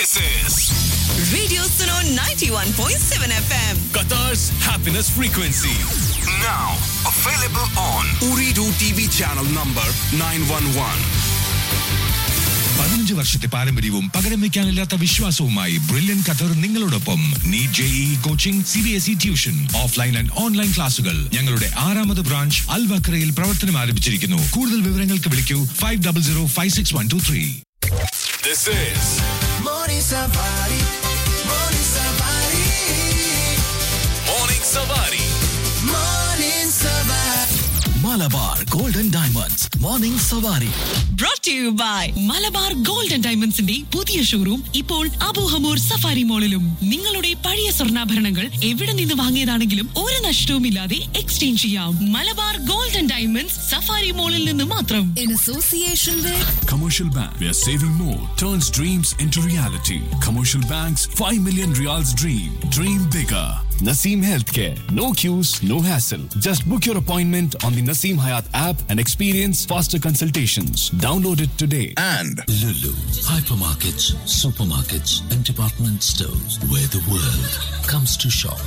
This is Radio Suno 91.7 FM. Qatar's happiness frequency. Now available on Uridu TV channel number 911. പതിനഞ്ച് വർഷത്തെ പാരമ്പര്യവും പകരം വെക്കാനില്ലാത്ത വിശ്വാസവുമായി ബ്രില്യൻ ഖത്തർ നിങ്ങളോടൊപ്പം NEET JEE coaching C B S E tuition offline and online ക്ലാസുകൾ ഞങ്ങളുടെ ആറാമത് ബ്രാഞ്ച് അൽവക്രയിൽ പ്രവർത്തനം ആരംഭിച്ചിരിക്കുന്നു കൂടുതൽ വിവരങ്ങൾക്ക് വിളിക്കൂ five double zero five six one two three This is Morning Safari, Morning Safari, Morning Savari. Morning Safari. Malabar golden diamonds morning savari Brought to you by Malabar gold and ഡയമണ്ട്സിന്റെ പുതിയ ഷോറൂം ഇപ്പോൾ അബൂഹമൂർ സഫാരി മോളിലും നിങ്ങളുടെ പഴയ സ്വർണ്ണാഭരണങ്ങൾ എവിടെ നിന്ന് വാങ്ങിയതാണെങ്കിലും ഒരു നഷ്ടവുമില്ലാതെ എക്സ്ചേഞ്ച് ചെയ്യാം Malabar gold and diamonds safari മോളിൽ നിന്ന് മാത്രം in association with Commercial Bank, where saving more turns dreams into reality. Commercial Bank's 5 million reals dream. Dream bigger. Naseem Healthcare. No queues, no hassle. Just book your appointment on the Naseem Hayat app and experience faster consultations. Download it today. And Lulu hypermarkets, supermarkets, and department stores where the world comes to shop.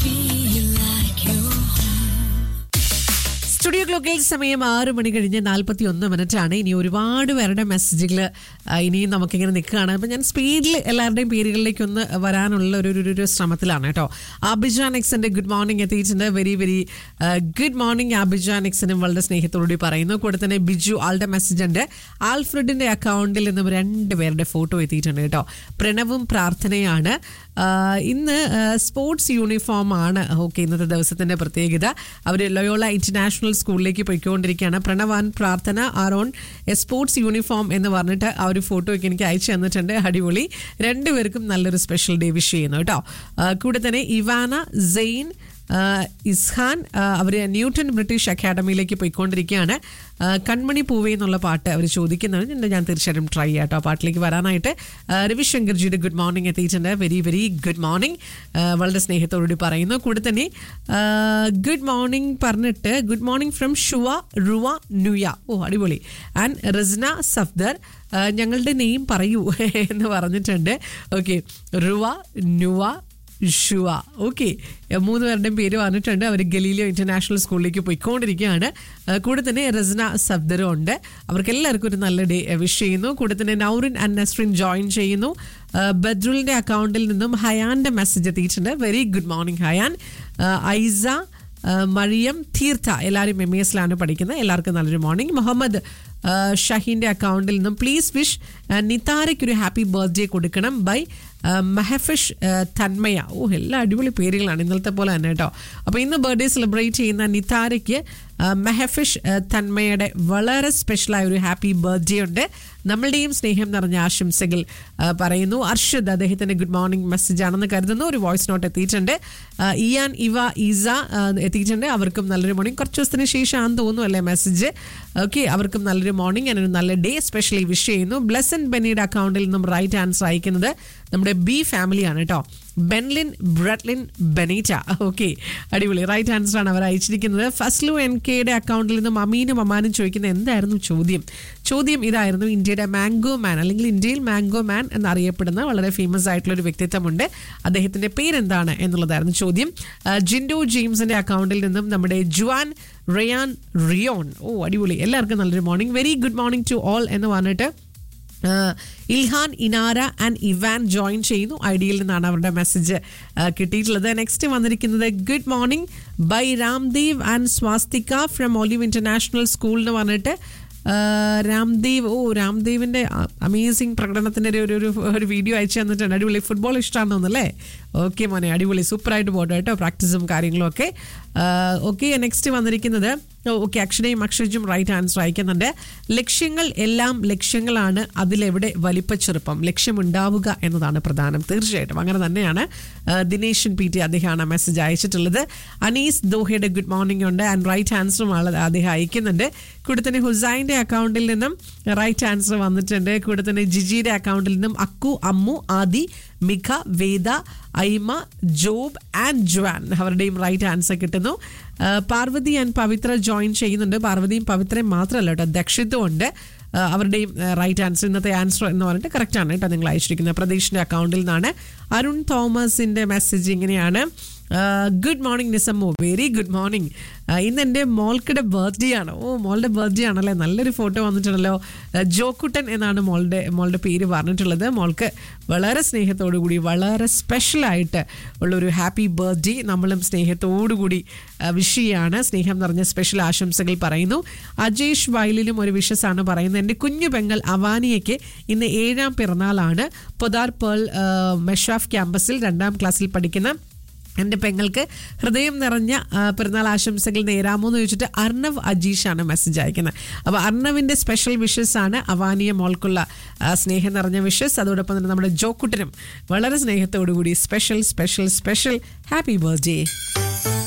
Studio ക്ലോക്കിൽ സമയം ആറ് മണി കഴിഞ്ഞ് നാൽപ്പത്തി ഒന്ന് minute ആണ് ഇനി ഒരുപാട് പേരുടെ മെസ്സേജുകൾ ഇനിയും നമുക്കിങ്ങനെ നിൽക്കുകയാണ് അപ്പം ഞാൻ സ്പീഡിൽ എല്ലാവരുടെയും പേരുകളിലേക്ക് ഒന്ന് വരാനുള്ള ഒരു ഒരു- ഒരു ശ്രമത്തിലാണ് കേട്ടോ അബിജാൻ എക്സിന്റെ ഗുഡ് മോർണിംഗ് എത്തിയിട്ടുണ്ട് very very good morning Abijan എക്സിനും വളരെ സ്നേഹത്തോടുകൂടി പറയുന്നു കൂടെ തന്നെ ബിജു ആളുടെ മെസ്സേജ് ഉണ്ട് ആൽഫ്രഡിന്റെ അക്കൗണ്ടിൽ നിന്നും രണ്ട് പേരുടെ ഫോട്ടോ എത്തിയിട്ടുണ്ട് കേട്ടോ പ്രണവും പ്രാർത്ഥനയാണ് ആ, ഇന്ന് സ്പോർട്സ് യൂണിഫോം ആണ് ഓക്കെ ഇന്നത്തെ ദിവസത്തിന്റെ പ്രത്യേകത അവർ ലയോള ഇന്റർനാഷണൽ സ്കൂളിലേക്ക് പോയിക്കൊണ്ടിരിക്കുകയാണ് പ്രണവാൻ പ്രാർത്ഥന ആറോൺ എ സ്പോർട്സ് യൂണിഫോം എന്ന് പറഞ്ഞിട്ട് ആ ഒരു ഫോട്ടോ ഒക്കെ എനിക്ക് അയച്ചു തന്നിട്ടുണ്ട് അടിപൊളി രണ്ടുപേർക്കും നല്ലൊരു സ്പെഷ്യൽ ഡേ വിഷ് ചെയ്യുന്നു കേട്ടോ ആ, കൂടെ തന്നെ ഇവാന സെയിൻ ആഹ് ഇസ്ഹാൻ അവർ ന്യൂട്ടൺ ബ്രിട്ടീഷ് അക്കാഡമിയിലേക്ക് പോയിക്കൊണ്ടിരിക്കുകയാണ് ആഹ് കൺമണി പൂവേ എന്നുള്ള പാട്ട് അവർ ചോദിക്കുന്നുണ്ട് ഞാൻ തീർച്ചയായിട്ടും ട്രൈ ചെയ്യാം കേട്ടോ ആ പാട്ടിലേക്ക് വരാനായിട്ട് ആഹ് രവിശങ്കർജിയുടെ ഗുഡ് മോർണിംഗ് എത്തിയിട്ടുണ്ട് വെരി വെരി ഗുഡ് മോർണിംഗ് വളരെ സ്നേഹത്തോടുകൂടി പറയുന്നു കൂടെ തന്നെ ഗുഡ് മോർണിംഗ് പറഞ്ഞിട്ട് good morning from Shuva Ruva Nuya ഓ അടിപൊളി ആൻഡ് റസ്ന സഫ്ദർ ആഹ് ഞങ്ങളുടെ നെയിം പറയൂ എന്ന് പറഞ്ഞിട്ടുണ്ട് ഓക്കെ റുവ നുവ ഷുവ ഓക്കെ മൂന്ന് പേരുടെയും പേര് പറഞ്ഞിട്ടുണ്ട് അവർ ഗലീലിയോ ഇന്റർനാഷണൽ സ്കൂളിലേക്ക് പോയിക്കൊണ്ടിരിക്കുകയാണ് ആ, കൂടെ തന്നെ റസ്ന സഫ്ദറും ഉണ്ട് അവർക്ക് എല്ലാവർക്കും ഒരു നല്ല ഡേ വിഷ് ചെയ്യുന്നു കൂടെ തന്നെ നൗറിൻ ആൻഡ് നസ്രിൻ ജോയിൻ ചെയ്യുന്നു ആ, ബദ്രുലിന്റെ അക്കൗണ്ടിൽ നിന്നും ഹയാന്റെ മെസ്സേജ് എത്തിയിട്ടുണ്ട് വെരി ഗുഡ് മോർണിംഗ് ഹയാൻ ആ, ഐസ ആ, മറിയം തീർത്ഥ എല്ലാവരും എം എസിലാണ് പഠിക്കുന്നത് എല്ലാവർക്കും നല്ലൊരു മോർണിംഗ് മുഹമ്മദ് ആ, ഷഹീന്റെ അക്കൗണ്ടിൽ നിന്നും പ്ലീസ് വിഷ് നിതാരയ്ക്ക് ഒരു ഹാപ്പി ബർത്ത്ഡേ കൊടുക്കണം ബൈ മെഹഫിഷ് തന്മയ ഓ എല്ലാ അടിപൊളി പേരുകളാണ് ഇന്നലത്തെ പോലെ തന്നെ കേട്ടോ അപ്പോൾ ഇന്ന് ബർത്ത്ഡേ സെലിബ്രേറ്റ് ചെയ്യുന്ന നിതാരയ്ക്ക് ആ, മെഹഫിഷ് ആ, തന്മയുടെ വളരെ സ്പെഷ്യലായ ഒരു ഹാപ്പി ബർത്ത്ഡേ ഉണ്ട് നമ്മളുടെയും സ്നേഹം നിറഞ്ഞ ആശംസകൾ ആ, പറയുന്നു അർഷദ് അദ്ദേഹത്തിന്റെ ഗുഡ് മോർണിംഗ് മെസ്സേജ് ആണെന്ന് കരുതുന്നു ഒരു വോയിസ് നോട്ട് എത്തിയിട്ടുണ്ട് ആ, ഇയാൻ ഇവ ഈസ ആ, എത്തിയിട്ടുണ്ട് അവർക്കും നല്ലൊരു മോർണിംഗ് കുറച്ച് ദിവസത്തിന് ശേഷമാണെന്ന് തോന്നുന്നു അല്ലേ മെസ്സേജ് ഓക്കെ അവർക്കും നല്ലൊരു മോർണിംഗ് and ഒരു നല്ല ഡേ സ്പെഷ്യലി വിഷ് ചെയ്യുന്നു ബ്ലസൻ ബെന്നിയുടെ അക്കൗണ്ടിൽ നിന്നും റൈറ്റ് ആൻസർ അയക്കുന്നത് നമ്മുടെ ബി ഫാമിലിയാണ് കേട്ടോ ബെൻലിൻ ബ്രട്ലിൻ ബെനീറ്റ ഓക്കെ അടിപൊളി റൈറ്റ് ആൻസർ ആണ് അവർ അയച്ചിരിക്കുന്നത് ഫസ്ലു എൻ കെയുടെ അക്കൗണ്ടിൽ നിന്നും അമീനും അമാനും ചോദിക്കുന്നത് എന്തായിരുന്നു ചോദ്യം ചോദ്യം ഇതായിരുന്നു ഇന്ത്യയുടെ മാംഗോ മാൻ അല്ലെങ്കിൽ ഇന്ത്യയിൽ മാംഗോ മാൻ എന്നറിയപ്പെടുന്ന വളരെ ഫേമസ് ആയിട്ടുള്ള ഒരു വ്യക്തിത്വമുണ്ട് അദ്ദേഹത്തിന്റെ പേരെന്താണ് എന്നുള്ളതായിരുന്നു ചോദ്യം ആ, ജിൻഡോ ജെയിംസിന്റെ അക്കൗണ്ടിൽ നിന്നും നമ്മുടെ ജുവാൻ റയാൻ റിയോൺ ഓ അടിപൊളി എല്ലാവർക്കും നല്ലൊരു morning very good morning to all എന്ന് പറഞ്ഞിട്ട് ആഹ് ഇൽഹാൻ ഇനാര ആൻഡ് ഇവാൻ ജോയിൻ ചെയ്യുന്നു ഐഡിയയിൽ നിന്നാണ് അവരുടെ മെസ്സേജ് കിട്ടിയിട്ടുള്ളത് നെക്സ്റ്റ് വന്നിരിക്കുന്നത് good morning by Ramdev and Swastika from Olive international school എന്ന് പറഞ്ഞിട്ട് ആഹ് രാംദേവ് ഓ രാംദേവിന്റെ അമേസിങ് പ്രകടനത്തിന്റെ ഒരു ഒരു ഒരു- ഒരു വീഡിയോ അയച്ചു തന്നിട്ടുണ്ട് അടിപൊളി ഫുട്ബോൾ ഇഷ്ടമാണെന്ന് തോന്നുന്നല്ലേ ഓക്കെ മോനെ അടിപൊളി സൂപ്പറായിട്ട് പോട്ടെ കേട്ടോ പ്രാക്ടീസും കാര്യങ്ങളും ഒക്കെ ഓക്കെ നെക്സ്റ്റ് വന്നിരിക്കുന്നത് ഓക്കെ അക്ഷരയും അക്ഷരജും റൈറ്റ് ആൻസർ അയക്കുന്നുണ്ട് ലക്ഷ്യങ്ങൾ എല്ലാം ലക്ഷ്യങ്ങളാണ് അതിലെവിടെ വലിപ്പച്ചെറുപ്പം ലക്ഷ്യമുണ്ടാവുക എന്നതാണ് പ്രധാനം തീർച്ചയായിട്ടും അങ്ങനെ തന്നെയാണ് ആ, ദിനേശൻ പി ടി അദ്ദേഹമാണ് മെസ്സേജ് അയച്ചിട്ടുള്ളത് അനീസ് ദോഹയുടെ ഗുഡ് മോർണിംഗ് ഉണ്ട് ആൻഡ് റൈറ്റ് ആൻസറും ആൾ അദ്ദേഹം അയക്കുന്നുണ്ട് കൂടെ തന്നെ ഹുസൈൻ്റെ അക്കൗണ്ടിൽ നിന്നും റൈറ്റ് ആൻസർ വന്നിട്ടുണ്ട് കൂടെ തന്നെ ജിജിയുടെ അക്കൗണ്ടിൽ നിന്നും അക്കു അമ്മു ആദി മിഖ വേദ ഐമ ജോബ് ആൻഡ് ജോൻ അവരുടെയും റൈറ്റ് ആൻസർ കിട്ടുന്നു ആ, പാർവതി ആൻഡ് പവിത്ര ജോയിൻ ചെയ്യുന്നുണ്ട് പാർവതിയും പവിത്രയും മാത്രമല്ല കേട്ടോ ദക്ഷിത്തും ഉണ്ട് ആ, അവരുടെയും റൈറ്റ് ആൻസർ ഇന്നത്തെ ആൻസർ എന്ന് പറഞ്ഞിട്ട് കറക്റ്റ് ആണ് കേട്ടോ നിങ്ങൾ അയച്ചിരിക്കുന്നത് പ്രതീഷിന്റെ അക്കൗണ്ടിൽ നിന്നാണ് അരുൺ തോമസിന്റെ മെസ്സേജ് ഇങ്ങനെയാണ് good morning Nisammo very good morning ഇന്ന് എൻ്റെ മോൾക്കിടെ ബർത്ത്ഡേ ആണ് ഓ മോളുടെ ബർത്ത്ഡേ ആണല്ലേ നല്ലൊരു ഫോട്ടോ വന്നിട്ടുണ്ടല്ലോ ആ, ജോക്കുട്ടൻ എന്നാണ് മോളുടെ മോളുടെ പേര് പറഞ്ഞിട്ടുള്ളത് മോൾക്ക് വളരെ സ്നേഹത്തോടു കൂടി വളരെ സ്പെഷ്യലായിട്ട് ഉള്ളൊരു ഹാപ്പി ബർത്ത്ഡേ നമ്മളും സ്നേഹത്തോടു കൂടി വിഷ് ചെയ്യാണ് സ്നേഹം നിറഞ്ഞ സ്പെഷ്യൽ ആശംസകൾ പറയുന്നു അജേഷ് വയലിലും ഒരു വിഷസ് ആണ് പറയുന്നത് എൻ്റെ കുഞ്ഞു പെങ്ങൾ അവാനിയയ്ക്ക് ഇന്ന് ഏഴാം പിറന്നാളാണ് പൊതാർ പേൾ ആ, മെഷാഫ് ക്യാമ്പസിൽ രണ്ടാം ക്ലാസ്സിൽ പഠിക്കുന്ന എൻ്റെ പെങ്ങൾക്ക് ഹൃദയം നിറഞ്ഞ ആ, പിറന്നാൾ ആശംസകൾ നേരാമോ എന്ന് ചോദിച്ചിട്ട് അർണവ് അജീഷാണ് മെസ്സേജ് അയക്കുന്നത് അപ്പോൾ അർണവിൻ്റെ സ്പെഷ്യൽ വിഷസ് ആണ് അവാനിയ മോൾക്കുള്ള ആ, സ്നേഹം നിറഞ്ഞ വിഷസ് അതോടൊപ്പം തന്നെ നമ്മുടെ ജോക്കുട്ടനും വളരെ സ്നേഹത്തോടു കൂടി special special special happy birthday